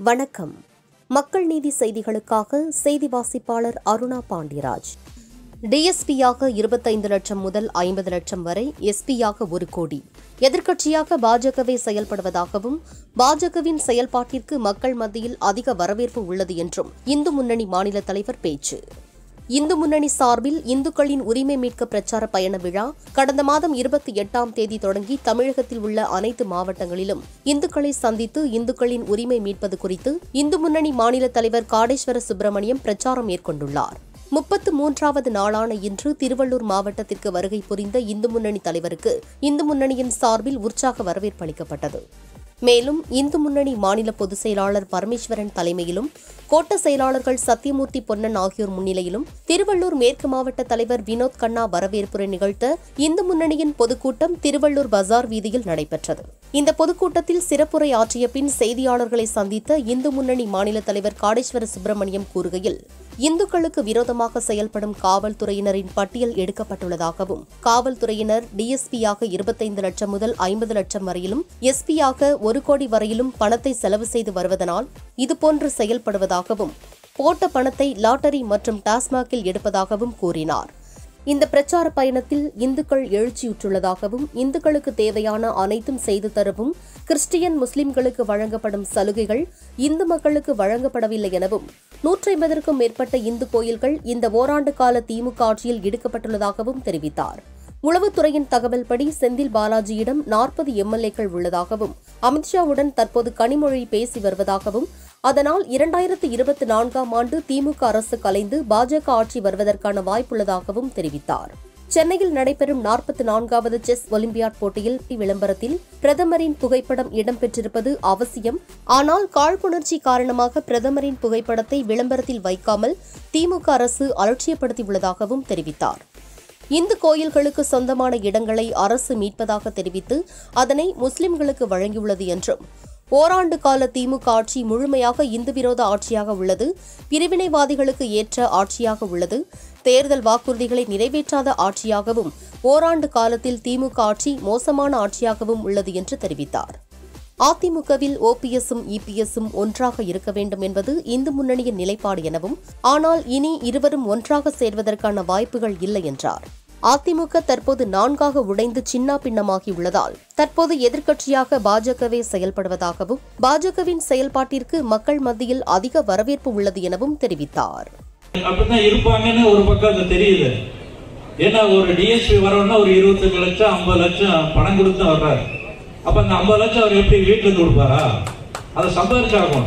வணக்கம் மக்கள் நீதி செய்திகளுக்காக செய்தி வாசிப்பாளர் அருணா பாண்டியராஜ் டிஎஸ்பியாக இருபத்தைந்து லட்சம் முதல் ஐம்பது லட்சம் வரை எஸ்பியாக ஒரு கோடி எதிர்க்கட்சியாக பாஜகவே செயல்படுவதாகவும் பாஜகவின் செயல்பாட்டிற்கு மக்கள் மத்தியில் அதிக வரவேற்பு உள்ளது என்றும் இந்து முன்னணி மாநில தலைவர் பேச்சு இந்து முன்னணி சார்பில் இந்துக்களின் உரிமை மீட்க பிரச்சார பயண விழா கடந்த மாதம் இருபத்தி எட்டாம் தேதி தொடங்கி தமிழகத்தில் உள்ள அனைத்து மாவட்டங்களிலும் இந்துக்களை சந்தித்து இந்துக்களின் உரிமை மீட்பது குறித்து இந்து முன்னணி மாநில தலைவர் காடேஸ்வர சுப்பிரமணியம் பிரச்சாரம் மேற்கொண்டுள்ளார் முப்பத்து மூன்றாவது நாளான இன்று திருவள்ளூர் மாவட்டத்திற்கு வருகை புரிந்த இந்து முன்னணி தலைவருக்கு இந்து முன்னணியின் சார்பில் உற்சாக வரவேற்பு அளிக்கப்பட்டது மேலும் இந்து முன்னணி மாநில பொதுச் செயலாளர் பரமேஸ்வரன் தலைமையிலும் கோட்ட செயலாளர்கள் சத்தியமூர்த்தி பொன்னன் ஆகியோர் முன்னிலையிலும் திருவள்ளூர் மேற்கு மாவட்ட தலைவர் வினோத் கண்ணா வரவேற்புரை நிகழ்த்த இந்து முன்னணியின் பொதுக்கூட்டம் திருவள்ளூர் பஜார் வீதியில் நடைபெற்றது இந்த பொதுக்கூட்டத்தில் சிறப்புரை ஆற்றிய பின் செய்தியாளர்களை சந்தித்த இந்து முன்னணி மாநில தலைவர் காடேஸ்வர சுப்பிரமணியம் கூறுகையில் இந்துக்களுக்கு விரோதமாக செயல்படும் காவல்துறையினரின் பட்டியல் எடுக்கப்பட்டுள்ளதாகவும் காவல்துறையினர் டிஎஸ்பியாக இருபத்தைந்து லட்சம் முதல் ஐம்பது லட்சம் வரையிலும் எஸ்பியாக ஒரு கோடி வரையிலும் பணத்தை செலவு செய்து வருவதனால் இதுபோன்று செயல்படுவதாகவும் போட்ட பணத்தை லாட்டரி மற்றும் டாஸ்மாகில் எடுப்பதாகவும் கூறினார் இந்த பிரச்சார பயணத்தில் இந்துக்கள் எழுச்சியுற்றுள்ளதாகவும் இந்துக்களுக்கு தேவையான அனைத்தும் செய்து தரவும் கிறிஸ்டியன் முஸ்லிம்களுக்கு வழங்கப்படும் சலுகைகள் இந்து மக்களுக்கு வழங்கப்படவில்லை எனவும் நூற்றி ஐம்பதற்கும் மேற்பட்ட இந்து கோயில்கள் இந்த ஓராண்டு கால திமுக ஆட்சியில் இடிக்கப்பட்டுள்ளதாகவும் தெரிவித்தார் உளவுத்துறையின் தகவல்படி செந்தில் பாலாஜியிடம் நாற்பது எம்எல்ஏக்கள் உள்ளதாகவும் அமித்ஷாவுடன் தற்போது கனிமொழி பேசி வருவதாகவும் அதனால் இரண்டாயிரத்து இருபத்தி நான்காம் ஆண்டு திமுக அரசு கலைந்து பாஜக ஆட்சி வருவதற்கான வாய்ப்புள்ளதாகவும் தெரிவித்தார் சென்னையில் நடைபெறும் நாற்பத்தி நான்காவது செஸ் ஒலிம்பியாட் போட்டியில் விளம்பரத்தில் பிரதமரின் புகைப்படம் இடம்பெற்றிருப்பது அவசியம் ஆனால் காழ்ப்புணர்ச்சி காரணமாக பிரதமரின் புகைப்படத்தை விளம்பரத்தில் வைக்காமல் திமுக அரசு அலட்சியப்படுத்தியுள்ளதாகவும் தெரிவித்தார் இந்து கோயில்களுக்கு சொந்தமான இடங்களை அரசு மீட்பதாக தெரிவித்து அதனை முஸ்லிம்களுக்கு வழங்கியுள்ளது என்றும் ஓராண்டு கால திமுக ஆட்சி முழுமையாக இந்து விரோத ஆட்சியாக உள்ளது பிரிவினைவாதிகளுக்கு ஏற்ற ஆட்சியாக உள்ளது தேர்தல் வாக்குறுதிகளை நிறைவேற்றாத ஆட்சியாகவும் ஓராண்டு காலத்தில் திமுக ஆட்சி மோசமான ஆட்சியாகவும் உள்ளது என்று தெரிவித்தார் அதிமுகவில் ஓபிஎஸும் இபிஎஸும் ஒன்றாக இருக்க வேண்டும் என்பது இந்து முன்னணியின் நிலைப்பாடு எனவும் ஆனால் இனி இருவரும் ஒன்றாக சேர்வதற்கான வாய்ப்புகள் இல்லை என்றார் அதிமுக தற்போது நான்காக உடைந்து சின்னா பின்னமாகியுள்ளதால் தற்போது எதிர்க்கட்சியாக பாஜகவே செயல்படுவதாகவும் பாஜகவின் செயல்பாட்டிற்கு மக்கள் மத்தியில் அதிக வரவேற்பு உள்ளது எனவும் தெரிவித்தார் அப்படிதான் இருப்பாங்கன்னு ஒரு பக்கம் அது தெரியுது ஏன்னா ஒரு டிஎஸ்பி வரணும்னா ஒரு இருபத்தஞ்சு லட்சம் ஐம்பது லட்சம் பணம் கொடுத்து தான் வர்றாரு அப்ப அந்த ஐம்பது லட்சம் அவர் எப்படி வீட்டுல இருந்து கொடுப்பாரா அதை சம்பாதிச்சாகணும்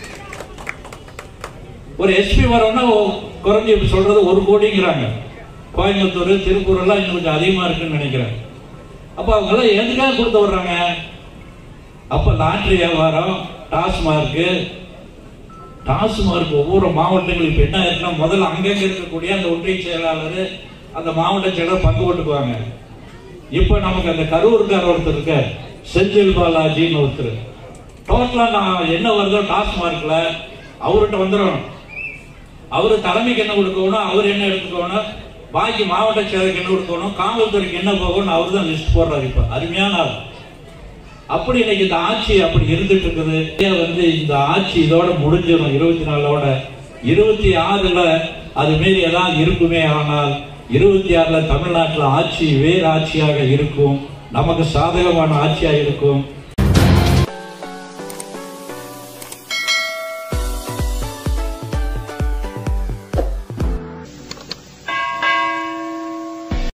ஒரு எஸ்பி வரணும்னா ஓ- குறைஞ்சு இப்ப சொல்றது ஒரு கோடிங்கிறாங்க கோயம்புத்தூர் திருப்பூர் எல்லாம் இன்னும் கொஞ்சம் அதிகமா இருக்குன்னு நினைக்கிறேன் அப்ப அவங்க எல்லாம் எதுக்காக கொடுத்து வர்றாங்க அப்ப லாட்டரி வியாபாரம் டாஸ்மார்க்கு டாஸ்மார்க் ஒவ்வொரு மாவட்டங்களும் இப்ப என்ன இருக்குன்னா முதல்ல அங்கங்க இருக்கக்கூடிய அந்த ஒன்றிய செயலாளர் அந்த மாவட்ட செயலர் பங்கு போட்டுக்குவாங்க இப்ப நமக்கு அந்த கரூர்கார் ஒருத்தர் இருக்க செந்தில் பாலாஜின்னு ஒருத்தர் டோட்டலா நான் என்ன வருதோ டாஸ்மார்க்ல அவர்கிட்ட வந்துடணும் அவரு தலைமைக்கு என்ன கொடுக்கணும் அவர் என்ன எடுத்துக்கணும் பாக்கி மாவட்ட செயலருக்கு என்ன கொடுக்கணும் காவல்துறைக்கு என்ன போகணும் அவர் தான் லிஸ்ட் போடுறாரு இப்ப அருமையான ஆள் அப்படி இன்னைக்கு இந்த ஆட்சி அப்படி இருந்துட்டு இருக்குது ஏன் வந்து இந்த ஆட்சி இதோட முடிஞ்சிடும் இருபத்தி நாலோட இருபத்தி ஆறுல அது மீறி எல்லாம் இருக்குமே ஆனால் இருபத்தி ஆறுல தமிழ்நாட்டுல ஆட்சி வேறு ஆட்சியாக இருக்கும் நமக்கு சாதகமான ஆட்சியாக இருக்கும்